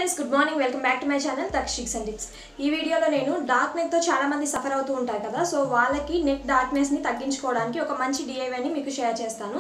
friends good morning welcome back to my channel దక్షిక్స్ and tips ఈ వీడియోలో నేను డార్క్ నెక్తో చాలా మంది సఫర్ అవుతూ ఉంటారు కదా సో వాళ్ళకి నెక్ డార్క్నెస్ని తగ్గించుకోవడానికి ఒక మంచి డిఐవైని మీకు షేర్ చేస్తాను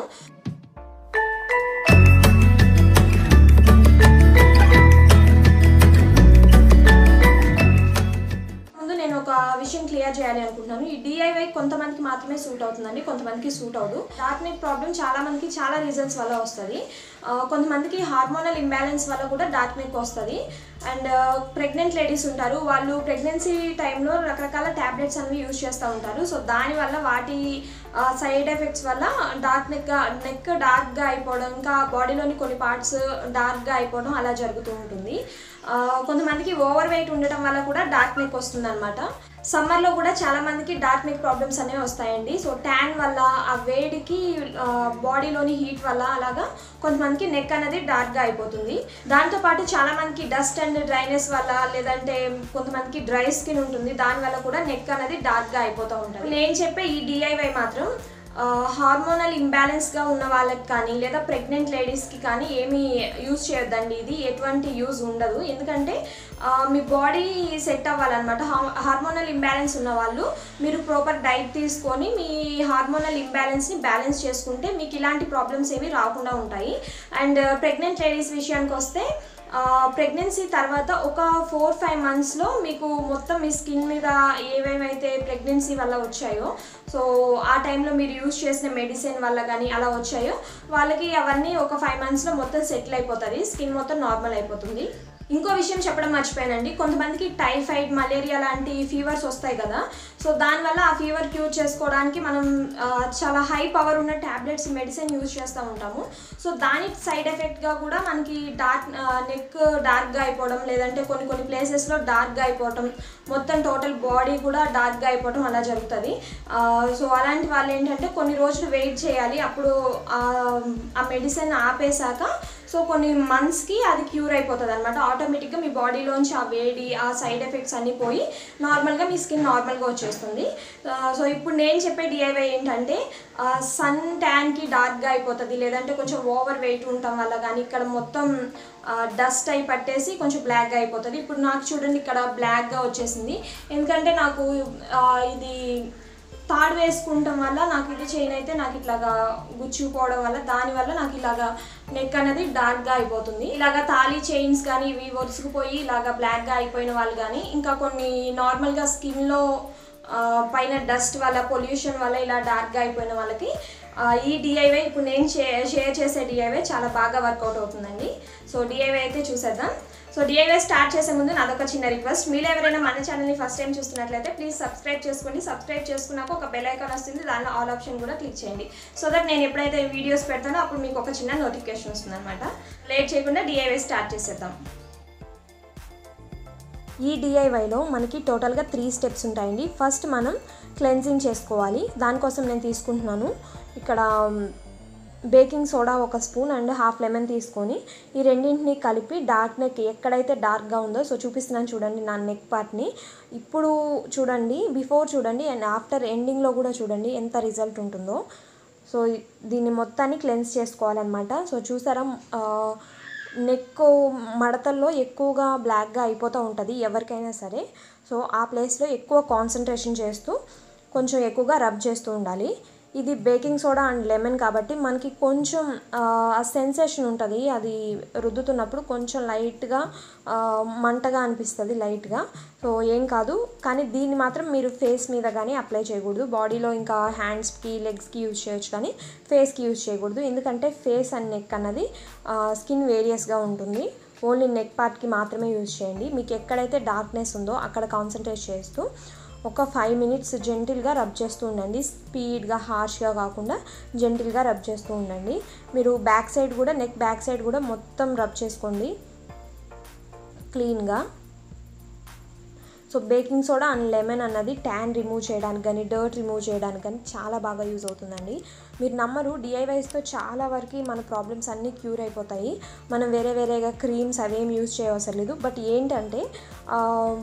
ముందు నేను ఒక విషయం క్లియర్ చేయాలి అనుకుంటున్నాను ఈ డిఐవై కొంతమందికి మాత్రమే సూట్ అవుతుందండి కొంతమందికి సూట్ అవ్వదు డార్క్ నెక్ ప్రాబ్లం చాలా మందికి చాలా రీజన్స్ వల్ల వస్తుంది ఆ, కొంతమందికి హార్మోనల్ ఇంబ్యాలెన్స్ వల్ల కూడా డార్క్ నెక్ వస్తుంది అండ్ ప్రెగ్నెంట్ లేడీస్ ఉంటారు వాళ్ళు ప్రెగ్నెన్సీ టైంలో రకరకాల ట్యాబ్లెట్స్ అనేవి యూజ్ చేస్తూ ఉంటారు సో దానివల్ల వాటి సైడ్ ఎఫెక్ట్స్ వల్ల డార్క్ నెక్ నెక్ డార్క్గా అయిపోవడం ఇంకా బాడీలోని కొన్ని పార్ట్స్ డార్క్గా అయిపోవడం అలా జరుగుతూ ఉంటుంది ఆ, కొంతమందికి ఓవర్ వెయిట్ ఉండటం వల్ల కూడా డార్క్ నెక్ వస్తుంది అనమాట సమ్మర్లో కూడా చాలా మందికి డార్క్ నెక్ ప్రాబ్లమ్స్ అనేవి వస్తాయండి సో ట్యాన్ వల్ల ఆ వేడికి బాడీలోని హీట్ వల్ల అలాగా కొంతమందికి నెక్ అనేది డార్క్గా అయిపోతుంది దాంతోపాటు చాలా మందికి డస్ట్ అండ్ డ్రైనెస్ వల్ల లేదంటే కొంతమందికి డ్రై స్కిన్ ఉంటుంది దానివల్ల కూడా నెక్ అనేది డార్క్గా అయిపోతూ ఉంటుంది నేను చెప్పే ఈ డిఐవై మాత్రం హార్మోనల్ ఇంబ్యాలెన్స్గా ఉన్న వాళ్ళకి కానీ లేదా ప్రెగ్నెంట్ లేడీస్కి కానీ ఏమీ యూజ్ చేయొద్దండి ఇది ఎటువంటి యూజ్ ఉండదు ఎందుకంటే ఆ, మీ బాడీ సెట్ అవ్వాలన్నమాట హార్మోనల్ ఇంబ్యాలెన్స్ ఉన్న వాళ్ళు మీరు ప్రాపర్ డైట్ తీసుకొని మీ హార్మోనల్ ఇంబ్యాలెన్స్ని బ్యాలెన్స్ చేసుకుంటే మీకు ఇలాంటి ప్రాబ్లమ్స్ ఏవి రాకుండా ఉంటాయి అండ్ ప్రెగ్నెంట్ లేడీస్ విషయానికి వస్తే ప్రెగ్నెన్సీ తర్వాత ఒక ఫోర్ ఫైవ్ మంత్స్లో మీకు మొత్తం మీ స్కిన్ మీద ఏవేవైతే ప్రెగ్నెన్సీ వల్ల వచ్చాయో సో ఆ టైంలో మీరు యూజ్ చేసిన మెడిసిన్ వల్ల కానీ అలా వచ్చాయో వాళ్ళకి అవన్నీ ఒక ఫైవ్ మంత్స్లో మొత్తం సెటిల్ అయిపోతుంది స్కిన్ మొత్తం నార్మల్ అయిపోతుంది ఇంకో విషయం చెప్పడం మర్చిపోయానండి కొంతమందికి టైఫాయిడ్ మలేరియా లాంటి ఫీవర్స్ వస్తాయి కదా సో దానివల్ల ఆ ఫీవర్ క్యూర్ చేసుకోవడానికి మనం ఆ, చాలా హై పవర్ ఉన్న ట్యాబ్లెట్స్ మెడిసిన్ యూజ్ చేస్తూ ఉంటాము సో దాని సైడ్ ఎఫెక్ట్గా కూడా మనకి డార్క్ నెక్ డార్క్గా అయిపోవడం లేదంటే కొన్ని కొన్ని ప్లేసెస్లో డార్క్గా అయిపోవడం మొత్తం టోటల్ బాడీ కూడా డార్క్గా అయిపోవడం అలా జరుగుతుంది ఆ, సో అలాంటి వాళ్ళు ఏంటంటే కొన్ని రోజులు వెయిట్ చేయాలి అప్పుడు ఆ ఆ మెడిసిన్ ఆపేశాక సో కొన్ని మంత్స్కి అది క్యూర్ అయిపోతుంది అనమాట ఆటోమేటిక్గా మీ బాడీలోంచి ఆ వేడి ఆ సైడ్ ఎఫెక్ట్స్ అన్నీ పోయి నార్మల్గా మీ స్కిన్ నార్మల్గా వచ్చేస్తుంది ఆ, సో ఇప్పుడు నేను చెప్పే డిఐవై ఏంటంటే సన్ ట్యాన్కి డార్క్గా అయిపోతుంది లేదంటే కొంచెం ఓవర్ వెయిట్ ఉండటం వల్ల కానీ ఇక్కడ మొత్తం డస్ట్ అయి పట్టేసి కొంచెం బ్లాక్గా అయిపోతుంది ఇప్పుడు నాకు చూడండి ఇక్కడ బ్లాక్గా వచ్చేసింది ఎందుకంటే నాకు ఆ, ఇది తాడు వేసుకుంటాం వల్ల నాకు ఇది చైన్ అయితే నాకు ఇట్లాగా గుచ్చుకుపోవడం వల్ల దానివల్ల నాకు ఇలాగా నెక్ అనేది డార్క్గా అయిపోతుంది ఇలాగా తాళీ చైన్స్ కానీ ఇవి ఒరుసుకుపోయి ఇలాగా బ్లాక్గా అయిపోయిన వాళ్ళు కానీ ఇంకా కొన్ని నార్మల్గా స్కిన్లో పైన డస్ట్ వల్ల పొల్యూషన్ వల్ల ఇలా డార్క్గా అయిపోయిన వాళ్ళకి ఆ, ఈ డిఐవై ఇప్పుడు నేను షే- షేర్ చేసే డిఐవై చాలా బాగా వర్కౌట్ అవుతుందండి సో డిఐవై అయితే చూసేద్దాం సో డిఐవై స్టార్ట్ చేసే ముందు నాదొక చిన్న రిక్వెస్ట్ మీరు ఎవరైనా మన ఛానల్ని ఫస్ట్ టైం చూస్తున్నట్లయితే ప్లీజ్ సబ్స్క్రైబ్ చేసుకోండి సబ్స్క్రైబ్ చేసుకున్నాక ఒక బెల్ ఐకాన్ వస్తుంది దానిలో ఆల్ ఆప్షన్ కూడా క్లిక్ చేయండి సో దట్ నేను ఎప్పుడైతే వీడియోస్ పెడతానో అప్పుడు మీకు ఒక చిన్న నోటిఫికేషన్ వస్తుంది అనమాట లేట్ చేయకుండా డిఐవై స్టార్ట్ చేసేద్దాం ఈ డిఐవైలో మనకి టోటల్గా త్రీ స్టెప్స్ ఉంటాయండి ఫస్ట్ మనం క్లెన్జింగ్ చేసుకోవాలి దానికోసం నేను తీసుకుంటున్నాను ఇక్కడ బేకింగ్ సోడా ఒక స్పూన్ అండ్ హాఫ్ లెమన్ తీసుకొని ఈ రెండింటిని కలిపి డార్క్ నెక్ ఎక్కడైతే డార్క్గా ఉందో సో చూపిస్తున్నాను చూడండి నా నెక్ పార్ట్ని ఇప్పుడు చూడండి బిఫోర్ చూడండి అండ్ ఆఫ్టర్ ఎండింగ్లో కూడా చూడండి ఎంత రిజల్ట్ ఉంటుందో సో దీన్ని మొత్తాన్ని క్లెన్స్ చేసుకోవాలన్నమాట సో చూసారా ఆ, నెక్ మడతల్లో ఎక్కువగా బ్లాక్గా అయిపోతూ ఉంటుంది ఎవరికైనా సరే సో ఆ ప్లేస్లో ఎక్కువ కాన్సన్ట్రేషన్ చేస్తూ కొంచెం ఎక్కువగా రబ్ చేస్తూ ఉండాలి ఇది బేకింగ్ సోడా అండ్ లెమన్ కాబట్టి మనకి కొంచెం ఆ సెన్సేషన్ ఉంటుంది అది రుద్దుతున్నప్పుడు కొంచెం లైట్గా ఆ, మంటగా అనిపిస్తుంది లైట్గా సో ఏం కాదు కానీ దీన్ని మాత్రం మీరు ఫేస్ మీద కానీ అప్లై చేయకూడదు బాడీలో ఇంకా హ్యాండ్స్కి లెగ్స్కి యూజ్ చేయొచ్చు కానీ ఫేస్కి యూజ్ చేయకూడదు ఎందుకంటే ఫేస్ అండ్ నెక్ అన్నది స్కిన్ వేరియస్గా ఉంటుంది ఓన్లీ నెక్ పార్ట్కి మాత్రమే యూజ్ చేయండి మీకు ఎక్కడైతే డార్క్నెస్ ఉందో అక్కడ కాన్సన్ట్రేట్ చేస్తూ ఒక ఫైవ్ మినిట్స్ జెంటిల్గా రబ్ చేస్తూ ఉండండి స్పీడ్గా హార్ష్గా కాకుండా జెంటిల్గా రబ్ చేస్తూ ఉండండి మీరు బ్యాక్ సైడ్ కూడా నెక్ బ్యాక్ సైడ్ కూడా మొత్తం రబ్ చేసుకోండి క్లీన్గా so baking soda and lemon అన్నది ట్యాన్ రిమూవ్ చేయడానికి కానీ డర్ట్ రిమూవ్ చేయడానికి కానీ చాలా బాగా యూజ్ అవుతుందండి మీరు నమ్మరు డిఐవైస్తో చాలా వరకు మన ప్రాబ్లమ్స్ అన్నీ క్యూర్ అయిపోతాయి మనం వేరే వేరేగా క్రీమ్స్ అవేం యూజ్ చేయవసరం లేదు బట్ ఏంటంటే ఆ,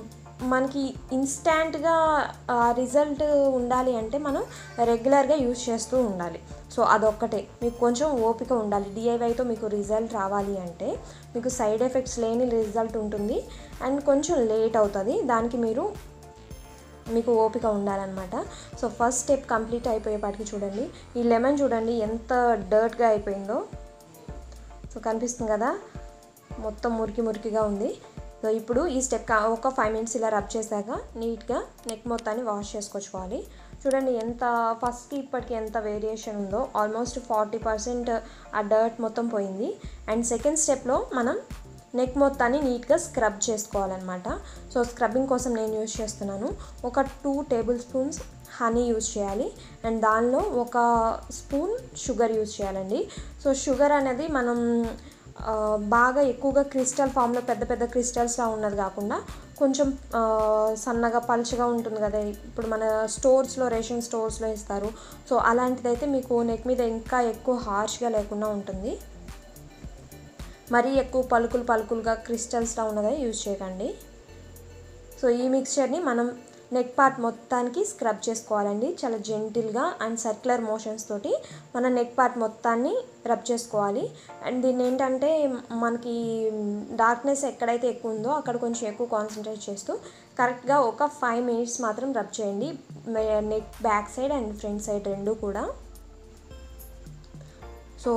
మనకి ఇన్స్టాంట్గా రిజల్ట్ ఉండాలి అంటే మనం రెగ్యులర్గా యూజ్ చేస్తూ ఉండాలి సో అదొక్కటే మీకు కొంచెం ఓపిక ఉండాలి డిఐవైతో మీకు రిజల్ట్ రావాలి అంటే మీకు సైడ్ ఎఫెక్ట్స్ లేని రిజల్ట్ ఉంటుంది అండ్ కొంచెం లేట్ అవుతుంది దానికి మీరు మీకు ఓపిక ఉండాలన్నమాట సో ఫస్ట్ స్టెప్ కంప్లీట్ అయిపోయేపాటికి చూడండి ఈ లెమన్ చూడండి ఎంత డర్ట్గా అయిపోయిందో సో కనిపిస్తుంది కదా మొత్తం మురికి మురికిగా ఉంది సో ఇప్పుడు ఈ స్టెప్ కా- ఒక ఫైవ్ మినిట్స్ ఇలా రబ్ చేశాక నీట్గా నెక్ మొత్తాన్ని వాష్ చేసుకొచ్చుకోవాలి చూడండి ఎంత ఫస్ట్కి ఇప్పటికి ఎంత వేరియేషన్ ఉందో ఆల్మోస్ట్ ఫార్టీ పర్సెంట్ ఆ డర్ట్ మొత్తం పోయింది అండ్ సెకండ్ స్టెప్లో మనం నెక్ మొత్తాన్ని నీట్గా స్క్రబ్ చేసుకోవాలన్నమాట సో స్క్రబ్బింగ్ కోసం నేను యూజ్ చేస్తున్నాను ఒక two tablespoons honey use చేయాలి అండ్ దానిలో ఒక స్పూన్ షుగర్ యూజ్ చేయాలండి సో షుగర్ అనేది మనం ఆ, బాగా ఎక్కువగా క్రిస్టల్ ఫామ్లో పెద్ద పెద్ద క్రిస్టల్స్లా ఉన్నది కాకుండా కొంచెం ఆ, సన్నగా పలుచగా ఉంటుంది కదా ఇప్పుడు మన స్టోర్స్లో రేషన్ స్టోర్స్లో ఇస్తారు సో అలాంటిదైతే మీకు నెక్ మీద ఇంకా ఎక్కువ హార్ష్గా లేకుండా ఉంటుంది మరీ ఎక్కువ పలుకులు పలుకులుగా క్రిస్టల్స్లా ఉన్నదే యూజ్ చేయకండి సో ఈ మిక్స్చర్ని మనం నెక్ పార్ట్ మొత్తానికి స్క్రబ్ చేసుకోవాలండి చాలా జెంటిల్గా అండ్ సర్క్యులర్ మోషన్స్ తోటి మన నెక్ పార్ట్ మొత్తాన్ని రబ్ చేసుకోవాలి అండ్ దీన్ని ఏంటంటే మనకి డార్క్నెస్ ఎక్కడైతే ఎక్కువ ఉందో అక్కడ కొంచెం ఎక్కువ కాన్సన్ట్రేట్ చేస్తూ కరెక్ట్గా ఒక ఫైవ్ మినిట్స్ మాత్రం రబ్ చేయండి neck back side and front side రెండు కూడా సో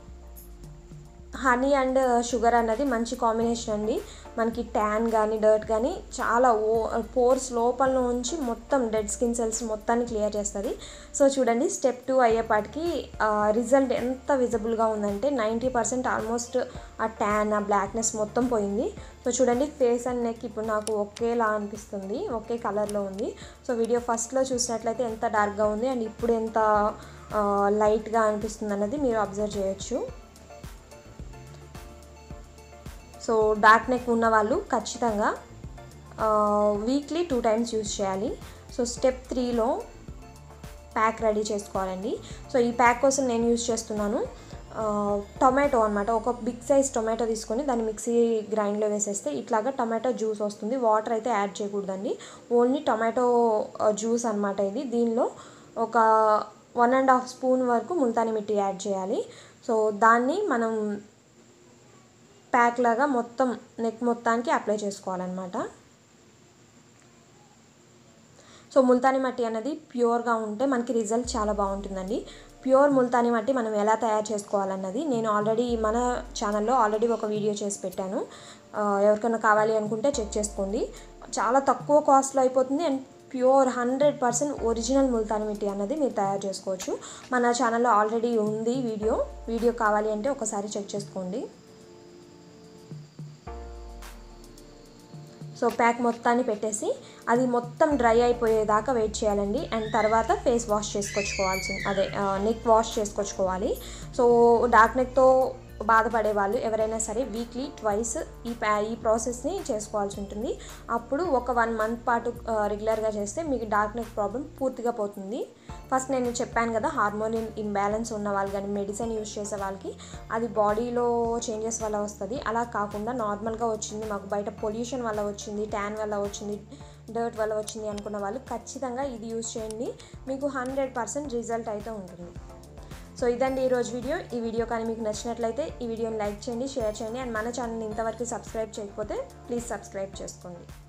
హనీ అండ్ షుగర్ అన్నది మంచి కాంబినేషన్ అండి మనకి ట్యాన్ కానీ డర్ట్ కానీ చాలా ఓ పోర్స్ లోపల నుంచి మొత్తం డెడ్ స్కిన్ సెల్స్ మొత్తాన్ని క్లియర్ చేస్తుంది సో చూడండి స్టెప్ టూ అయ్యేపాటికి రిజల్ట్ ఎంత విజిబుల్గా ఉందంటే నైంటీ పర్సెంట్ ఆల్మోస్ట్ ఆ ట్యాన్ ఆ బ్లాక్నెస్ మొత్తం పోయింది సో చూడండి ఫేస్ అండ్ నెక్ ఇప్పుడు నాకు ఒకేలా అనిపిస్తుంది ఒకే కలర్లో ఉంది సో వీడియో ఫస్ట్లో చూసినట్లయితే ఎంత డార్క్గా ఉంది అండ్ ఇప్పుడు ఎంత లైట్గా అనిపిస్తుంది అన్నది మీరు అబ్జర్వ్ చేయొచ్చు సో డార్క్ నెక్ ఉన్న వాళ్ళు ఖచ్చితంగా వీక్లీ టూ టైమ్స్ యూజ్ చేయాలి సో స్టెప్ త్రీలో ప్యాక్ రెడీ చేసుకోవాలండి సో ఈ ప్యాక్ కోసం నేను యూజ్ చేస్తున్నాను ఆ, టొమాటో అనమాట ఒక బిగ్ సైజ్ టొమాటో తీసుకొని దాన్ని మిక్సీ గ్రైండ్లో వేసేస్తే ఇట్లాగా టొమాటో జ్యూస్ వస్తుంది వాటర్ అయితే యాడ్ చేయకూడదండి ఓన్లీ టొమాటో జ్యూస్ అనమాట ఇది దీనిలో ఒక వన్ అండ్ హాఫ్ స్పూన్ వరకు ముల్తాని మిట్టి యాడ్ చేయాలి సో దాన్ని మనం ప్యాక్ లాగా మొత్తం నెక్ మొత్తానికి అప్లై చేసుకోవాలన్నమాట సో ముల్తాని మట్టి అనేది ప్యూర్గా ఉంటే మనకి రిజల్ట్ చాలా బాగుంటుందండి ప్యూర్ ముల్తాని మట్టి మనం ఎలా తయారు చేసుకోవాలన్నది నేను ఆల్రెడీ మన ఛానల్లో ఆల్రెడీ ఒక వీడియో చేసి పెట్టాను ఆ, ఎవరికైనా కావాలి అనుకుంటే చెక్ చేసుకోండి చాలా తక్కువ కాస్ట్లో అయిపోతుంది and pure hundred percent original Multani mitti అన్నది మీరు తయారు చేసుకోవచ్చు మన ఛానల్లో ఆల్రెడీ ఉంది వీడియో వీడియో కావాలి అంటే ఒకసారి చెక్ చేసుకోండి సో ప్యాక్ మొత్తాన్ని పెట్టేసి అది మొత్తం డ్రై అయిపోయేదాకా వెయిట్ చేయాలండి అండ్ తర్వాత ఫేస్ వాష్ చేసుకొచ్చుకోవాల్సి అదే నెక్ వాష్ చేసుకొచ్చుకోవాలి సో డార్క్ నెక్తో బాధపడే వాళ్ళు ఎవరైనా సరే వీక్లీ ట్వైస్ ఈ ప్యా ఈ ప్రాసెస్ని చేసుకోవాల్సి ఉంటుంది అప్పుడు ఒక వన్ మంత్ పాటు రెగ్యులర్గా చేస్తే మీకు డార్క్ నెక్ ప్రాబ్లం పూర్తిగా పోతుంది ఫస్ట్ నేను చెప్పాను కదా హార్మోన్ ఇంబ్యాలెన్స్ ఉన్న వాళ్ళు కానీ మెడిసిన్ యూస్ చేసే వాళ్ళకి అది బాడీలో చేంజెస్ వల్ల వస్తుంది అలా కాకుండా నార్మల్గా వచ్చింది మాకు బయట పొల్యూషన్ వల్ల వచ్చింది ట్యాన్ వల్ల వచ్చింది డర్ట్ వల్ల వచ్చింది అనుకున్న వాళ్ళు ఖచ్చితంగా ఇది యూస్ చేయండి మీకు హండ్రెడ్ పర్సెంట్ రిజల్ట్ అయితే ఉంటుంది సో ఇదండి ఈరోజు వీడియో ఈ వీడియో కానీ మీకు నచ్చినట్లయితే ఈ వీడియోని లైక్ చేయండి షేర్ చేయండి అండ్ మన ఛానల్ని ఇంతవరకు సబ్స్క్రైబ్ చేయకపోతే ప్లీజ్ సబ్స్క్రైబ్ చేసుకోండి